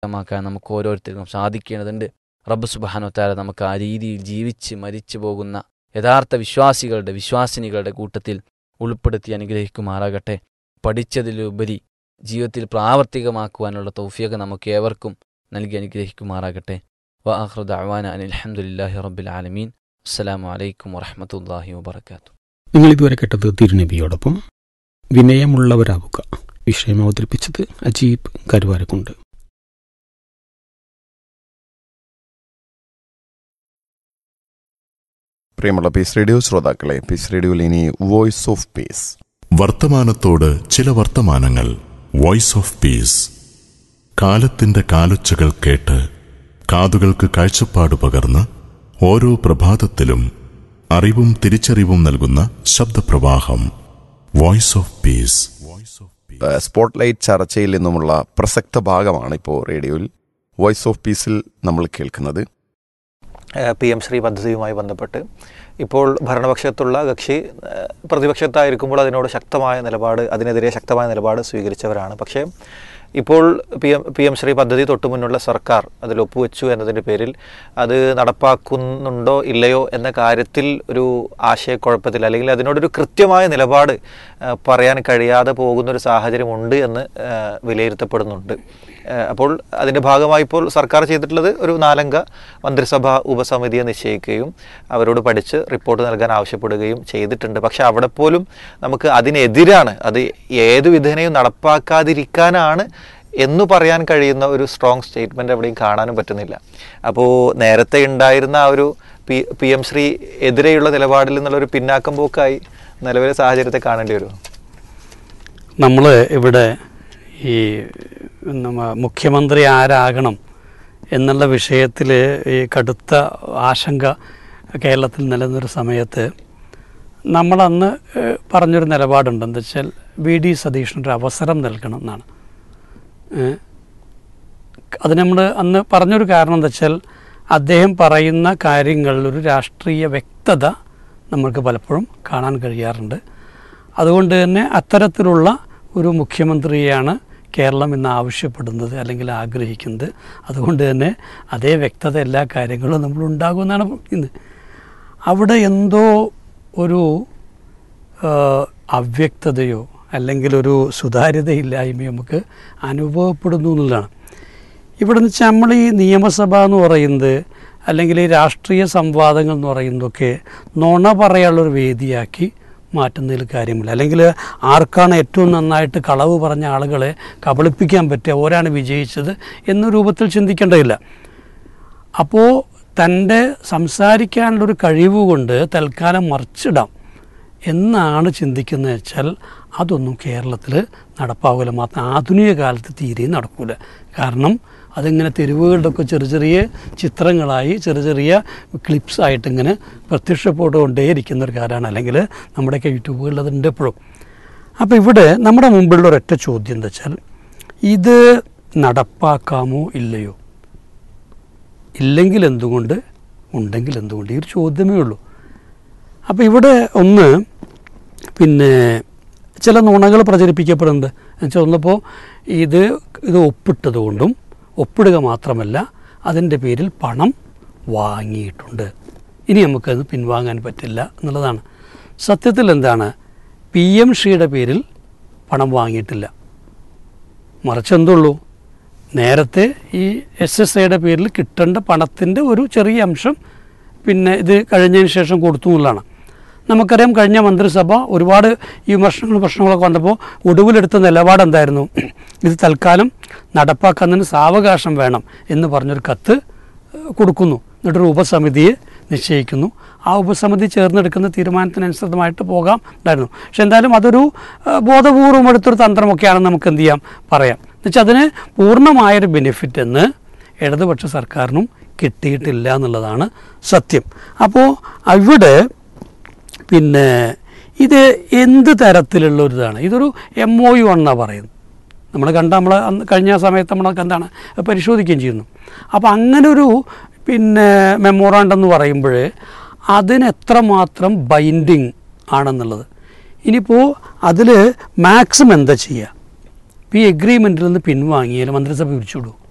പ്രാവർത്തികമാക്കാൻ നമുക്ക് ഓരോരുത്തർക്കും സാധിക്കേണ്ടതുണ്ട് റബ്ബ് സുബാനോത്താര നമുക്ക് ആ രീതിയിൽ ജീവിച്ച് മരിച്ചു പോകുന്ന യഥാർത്ഥ വിശ്വാസികളുടെ വിശ്വാസിനികളുടെ കൂട്ടത്തിൽ ഉൾപ്പെടുത്തി അനുഗ്രഹിക്കുമാറാകട്ടെ പഠിച്ചതിലുപരി ജീവിതത്തിൽ പ്രാവർത്തികമാക്കുവാനുള്ള തൗഫിയൊക്കെ നമുക്ക് ഏവർക്കും നൽകി അനുഗ്രഹിക്കുമാറാകട്ടെ വആഖിറു ദഅവാന അനിൽ ഹംദുലില്ലാഹി റബ്ബിൽ ആലമീൻ അസ്സലാമു അലൈക്കും വറഹ്മത്തുള്ളാഹി വബറകാതുഹു നിങ്ങൾ ഇതുവരെ കേട്ടത് തിരുനബിയോടൊപ്പം വിനയമുള്ളവരാവുക വിഷയം അവതരിപ്പിച്ചത് അജീബ് കരുവാരക്കുണ്ട് പ്രിയമുള്ള പീസ് റേഡിയോ ശ്രോതാക്കളെ പീസ് റേഡിയോയിൽ ഇനി വോയിസ് ഓഫ് പീസ് വർത്തമാനത്തോട് ചില വർത്തമാനങ്ങൾ വോയിസ് ഓഫ് പീസ് കാലത്തിന്റെ കാലൊച്ചകൾ കേട്ട് കാതുകൾക്ക് കാഴ്ചപ്പാട് പകർന്ന് ഓരോ പ്രഭാതത്തിലും അറിവും തിരിച്ചറിവും നൽകുന്ന ശബ്ദപ്രവാഹം voice of peace voice of peace spotlight ചർച്ചയിൽ നിന്നുമുള്ള പ്രസക്ത ഭാഗമാണ് ഇപ്പോൾ റേഡിയോയിൽ വോയിസ് ഓഫ് പീസിൽ നമ്മൾ കേൾക്കുന്നത് പി എം ശ്രീ പദ്ധതിയുമായി ബന്ധപ്പെട്ട് ഇപ്പോൾ ഭരണപക്ഷത്തുള്ള കക്ഷി ഏഹ്, പ്രതിപക്ഷത്തായിരിക്കുമ്പോൾ അതിനോട് ശക്തമായ നിലപാട് അതിനെതിരെ ശക്തമായ നിലപാട് സ്വീകരിച്ചവരാണ് പക്ഷേ ഇപ്പോൾ P M P M Shri പദ്ധതി തൊട്ടു മുന്നുള്ള സർക്കാർ അതിൽ ഒപ്പുവെച്ചു എന്നതിൻ്റെ പേരിൽ അത് നടപ്പാക്കുന്നുണ്ടോ ഇല്ലയോ എന്ന കാര്യത്തിൽ ഒരു ആശയക്കുഴപ്പത്തിൽ അല്ലെങ്കിൽ അതിനോടൊരു കൃത്യമായ നിലപാട് ഏഹ്, പറയാൻ കഴിയാതെ പോകുന്നൊരു സാഹചര്യമുണ്ട് എന്ന് ഏഹ്, വിലയിരുത്തപ്പെടുന്നുണ്ട് ഏഹ്, അപ്പോൾ അതിൻ്റെ ഭാഗമായി ഇപ്പോൾ സർക്കാർ ചെയ്തിട്ടുള്ളത് ഒരു നാലംഗ മന്ത്രിസഭാ ഉപസമിതിയെ നിശ്ചയിക്കുകയും അവരോട് പഠിച്ച് റിപ്പോർട്ട് നൽകാൻ ആവശ്യപ്പെടുകയും ചെയ്തിട്ടുണ്ട് പക്ഷെ അവിടെ പോലും നമുക്ക് അതിനെതിരാണ് അത് ഏതു വിധേനയും നടപ്പാക്കാതിരിക്കാനാണ് എന്ന് പറയാൻ കഴിയുന്ന ഒരു സ്ട്രോങ് സ്റ്റേറ്റ്മെൻ്റ് എവിടെയും കാണാനും പറ്റുന്നില്ല അപ്പോൾ നേരത്തെ ഉണ്ടായിരുന്ന ആ ഒരു പി പി എം ശ്രീ എതിരെയുള്ള നിലപാടിൽ നിന്നുള്ള ഒരു പിന്നാക്കം പോക്കായി നിലവിലെ സാഹചര്യത്തെ കാണേണ്ടി വരും നമ്മൾ ഇവിടെ ഈ നമ്മ മുഖ്യമന്ത്രി ആരാകണം എന്നുള്ള വിഷയത്തിൽ ഈ കടുത്ത ആശങ്ക കേരളത്തിൽ നിലനിന്നൊരു സമയത്ത് നമ്മളന്ന് ഏഹ്, പറഞ്ഞൊരു നിലപാടുണ്ട് എന്താ വെച്ചാൽ വി ഡി സതീഷിനൊരു അവസരം നൽകണം എന്നാണ് ഏഹ്, അത് നമ്മൾ അന്ന് പറഞ്ഞൊരു കാരണം എന്താ വെച്ചാൽ അദ്ദേഹം പറയുന്ന കാര്യങ്ങളിൽ ഒരു രാഷ്ട്രീയ വ്യക്തത നമ്മൾക്ക് പലപ്പോഴും കാണാൻ കഴിയാറുണ്ട് അതുകൊണ്ട് തന്നെ അത്തരത്തിലുള്ള ഒരു മുഖ്യമന്ത്രിയെയാണ് കേരളം ഇന്ന് ആവശ്യപ്പെടുന്നത് അല്ലെങ്കിൽ ആഗ്രഹിക്കുന്നത് അതുകൊണ്ട് തന്നെ അതേ വ്യക്തത എല്ലാ കാര്യങ്ങളും നമ്മൾ ഉണ്ടാകുമെന്നാണ് ഇന്ന് അവിടെ എന്തോ ഒരു ആ, അവ്യക്തതയോ അല്ലെങ്കിൽ ഒരു സുതാര്യതയില്ലായ്മയോ നമുക്ക് അനുഭവപ്പെടുന്നു എന്നുള്ളതാണ് ഇവിടെ എന്ന് വെച്ചാൽ നമ്മൾ ഈ നിയമസഭ എന്ന് പറയുന്നത് അല്ലെങ്കിൽ ഈ രാഷ്ട്രീയ സംവാദങ്ങൾ എന്ന് പറയുന്നതൊക്കെ നുണ പറയാനുള്ളൊരു വേദിയാക്കി മാറ്റുന്നതിൽ കാര്യമില്ല അല്ലെങ്കിൽ ആർക്കാണ് ഏറ്റവും നന്നായിട്ട് കളവ് പറഞ്ഞ ആളുകളെ കബളിപ്പിക്കാൻ പറ്റുക ഓരാണ് വിജയിച്ചത് എന്ന രൂപത്തിൽ ചിന്തിക്കേണ്ടതില്ല അപ്പോൾ തൻ്റെ സംസാരിക്കാനുള്ളൊരു കഴിവ് കൊണ്ട് തൽക്കാലം മറിച്ചിടാം എന്നാണ് ചിന്തിക്കുന്നത് വെച്ചാൽ അതൊന്നും കേരളത്തിൽ നടപ്പാവില്ല മാത്രം ആധുനിക കാലത്ത് തീരെയും നടക്കില്ല കാരണം അതിങ്ങനെ തെരുവുകളിലൊക്കെ ചെറിയ ചെറിയ ചിത്രങ്ങളായി ചെറിയ ചെറിയ ക്ലിപ്സ് ആയിട്ട് ഇങ്ങനെ പ്രത്യക്ഷപ്പെട്ടുകൊണ്ടേയിരിക്കുന്ന ഒരു കാലമാണ് അല്ലെങ്കിൽ നമ്മുടെയൊക്കെ യൂട്യൂബുകളിൽ അതുണ്ട് എപ്പോഴും അപ്പോൾ ഇവിടെ നമ്മുടെ മുമ്പിലുള്ള ഒരൊറ്റ ചോദ്യം എന്താ വെച്ചാൽ ഇത് നടപ്പാക്കാമോ ഇല്ലയോ ഇല്ലെങ്കിൽ എന്തുകൊണ്ട് ഉണ്ടെങ്കിൽ എന്തുകൊണ്ട് ഈ ഒരു ചോദ്യമേ ഉള്ളൂ അപ്പോൾ ഇവിടെ ഒന്ന് പിന്നെ ചില നുണകൾ പ്രചരിപ്പിക്കപ്പെടുന്നുണ്ട് എന്നുവെച്ചാൽ ഒന്നിപ്പോൾ ഇത് ഇത് ഒപ്പിട്ടത് കൊണ്ടും ഒപ്പിടുക മാത്രമല്ല അതിൻ്റെ പേരിൽ പണം വാങ്ങിയിട്ടുണ്ട് ഇനി നമുക്കത് പിൻവാങ്ങാൻ പറ്റില്ല എന്നുള്ളതാണ് സത്യത്തിൽ എന്താണ് പി എം ഷിയുടെ പേരിൽ പണം വാങ്ങിയിട്ടില്ല മറിച്ച് എന്തുള്ളൂ നേരത്തെ ഈ എസ് എസ് ഐയുടെ പേരിൽ കിട്ടേണ്ട പണത്തിൻ്റെ ഒരു ചെറിയ അംശം പിന്നെ ഇത് കഴിഞ്ഞതിന് ശേഷം കൊടുത്തു എന്നുള്ളതാണ് നമുക്കറിയാം കഴിഞ്ഞ മന്ത്രിസഭ ഒരുപാട് ഈ വിമർശനങ്ങളും പ്രശ്നങ്ങളൊക്കെ വന്നപ്പോൾ ഒടുവിലെടുത്ത നിലപാട് എന്തായിരുന്നു ഇത് തൽക്കാലം നടപ്പാക്കുന്നതിന് സാവകാശം വേണം എന്ന് പറഞ്ഞൊരു കത്ത് ഏഹ്, കൊടുക്കുന്നു എന്നിട്ടൊരു ഉപസമിതിയെ നിശ്ചയിക്കുന്നു ആ ഉപസമിതി ചേർന്നെടുക്കുന്ന തീരുമാനത്തിനനുസൃതമായിട്ട് പോകാം ഉണ്ടായിരുന്നു പക്ഷെ എന്തായാലും അതൊരു ഏഹ്, ബോധപൂർവം എടുത്തൊരു തന്ത്രമൊക്കെയാണെന്ന് നമുക്ക് എന്ത് ചെയ്യാം പറയാം എന്നുവെച്ചാൽ അതിന് പൂർണ്ണമായൊരു ബെനിഫിറ്റ് എന്ന് ഇടതുപക്ഷ സർക്കാരിനും കിട്ടിയിട്ടില്ല എന്നുള്ളതാണ് സത്യം അപ്പോൾ ഇവിടെ പിന്നെ ഇത് എന്ത് തരത്തിലുള്ള ഒരു ഇതാണ് ഇതൊരു എം ഒ യു ആണെന്നാണ് പറയുന്നത് നമ്മൾ കണ്ട നമ്മൾ അന്ന് കഴിഞ്ഞ സമയത്ത് നമ്മളൊക്കെ എന്താണ് പരിശോധിക്കുകയും ചെയ്യുന്നു അപ്പോൾ അങ്ങനെ ഒരു പിന്നെ മെമ്മോറാണ്ടം എന്ന് പറയുമ്പോൾ അതിന് എത്രമാത്രം ബൈൻഡിങ് ആണെന്നുള്ളത് ഇനിയിപ്പോൾ അതിൽ മാക്സിമം എന്താ ചെയ്യുക ഇപ്പോൾ ഈ എഗ്രിമെൻറ്റിൽ നിന്ന് പിൻവാങ്ങിയാൽ മന്ത്രിസഭ പിരിച്ചുവിടും